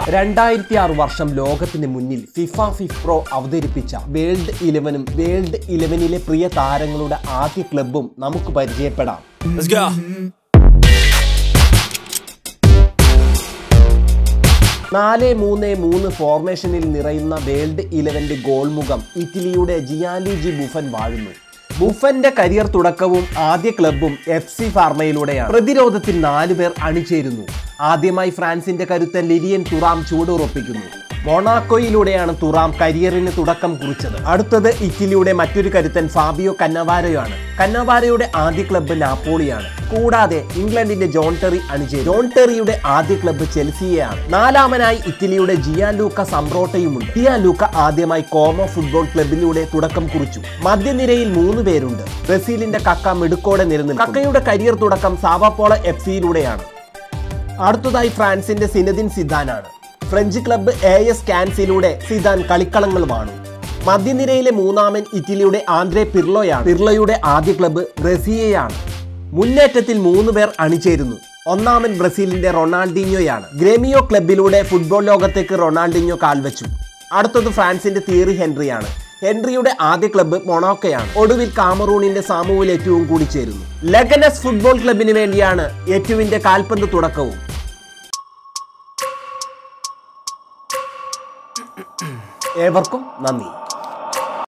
രണ്ടായിരത്തി ആറ് വർഷം ലോകത്തിന് മുന്നിൽ ഫിഫ ഫിഫ്പ്രോ അവതരിപ്പിച്ച വേൾഡ് ഇലവനും വേൾഡ് ഇലവനിലെ പ്രിയ താരങ്ങളുടെ ആദ്യ ക്ലബും നമുക്ക് പരിചയപ്പെടാം Let's go. നാല് മൂന്ന് മൂന്ന് ഫോർമേഷനിൽ നിറയുന്ന വേൾഡ് ഇലവന്റെ ഗോൾ മുഖം ഇറ്റലിയുടെ ജിയാലിജി ബുഫൻ വാഴുന്നു ബുഫന്റെ കരിയർ തുടക്കവും ആദ്യ ക്ലബും എഫ് സി ഫാർമയിലൂടെയാണ് പ്രതിരോധത്തിൽ നാലുപേർ അണിചേരുന്നു ആദ്യമായി ഫ്രാൻസിന്റെ കരുത്തൻ ലിലിയൻ തുറാം ചൂടുറപ്പിക്കുന്നു മൊണാക്കോയിലൂടെയാണ് തുറാം കരിയറിന് തുടക്കം കുറിച്ചത് അടുത്തത് ഇറ്റലിയുടെ മറ്റൊരു കരുത്തൻ ഫാബിയോ കന്നവാരയാണ് കന്നവാരയുടെ ആദ്യ ക്ലബ്ബ് നാപ്പോളിയാണ് കൂടാതെ ഇംഗ്ലണ്ടിന്റെ ജോൺ ടെറി അണിചേരും ജോൺ ടെറിയുടെ ആദ്യ ക്ലബ്ബ് ചെൽസിയെയാണ് നാലാമനായി ഇറ്റലിയുടെ ജിയാൻ ലൂക്ക സംബ്രോട്ടയുമുണ്ട് ജിയാൻ ലൂക്ക ആദ്യമായി കോമോ ഫുട്ബോൾ ക്ലബിലൂടെ തുടക്കം കുറിച്ചു മധ്യനിരയിൽ മൂന്ന് പേരുണ്ട് ബ്രസീലിന്റെ കക്ക മിടുക്കോടെ നിലനിൽക്കും കക്കയുടെ കരിയർ തുടക്കം സാവാപ്പോള എഫ് സിയിലൂടെയാണ് അടുത്തതായി ഫ്രാൻസിന്റെ സിനദിൻ സിദാനാണ് ഫ്രഞ്ച് ക്ലബ്ബ് എ എസ് കാൻസിലൂടെ സിദാൻ കളിക്കളങ്ങൾ വാണു മധ്യനിരയിലെ മൂന്നാമൻ ഇറ്റലിയുടെ ആന്ദ്രെ പിർലോയാണ് പിർലോയുടെ ആദ്യ ക്ലബ്ബ് ബ്രസീലിയയാണ് മുന്നേറ്റത്തിൽ മൂന്ന് പേർ അണിചേരുന്നു ഒന്നാമൻ ബ്രസീലിന്റെ റൊണാൾഡിഞ്ഞോയാണ് ഗ്രേമിയോ ക്ലബിലൂടെ ഫുട്ബോൾ ലോകത്തേക്ക് റൊണാൾഡിഞ്ഞോ കാൽവച്ചു അടുത്തത് ഫ്രാൻസിന്റെ തിയറി ഹെൻറിയാണ് ഹെൻറിയുടെ ആദ്യ ക്ലബ്ബ് മൊണോക്കയാണ് ഒടുവിൽ കാമറൂണിന്റെ സാമുവിൽ ഏറ്റവും കൂടി ചേരുന്നു ലെഗനസ് ഫുട്ബോൾ ക്ലബിന് വേണ്ടിയാണ് എറ്റുവിന്റെ കാൽപന്ത് തുടക്കവും ഏവർക്കും നന്ദി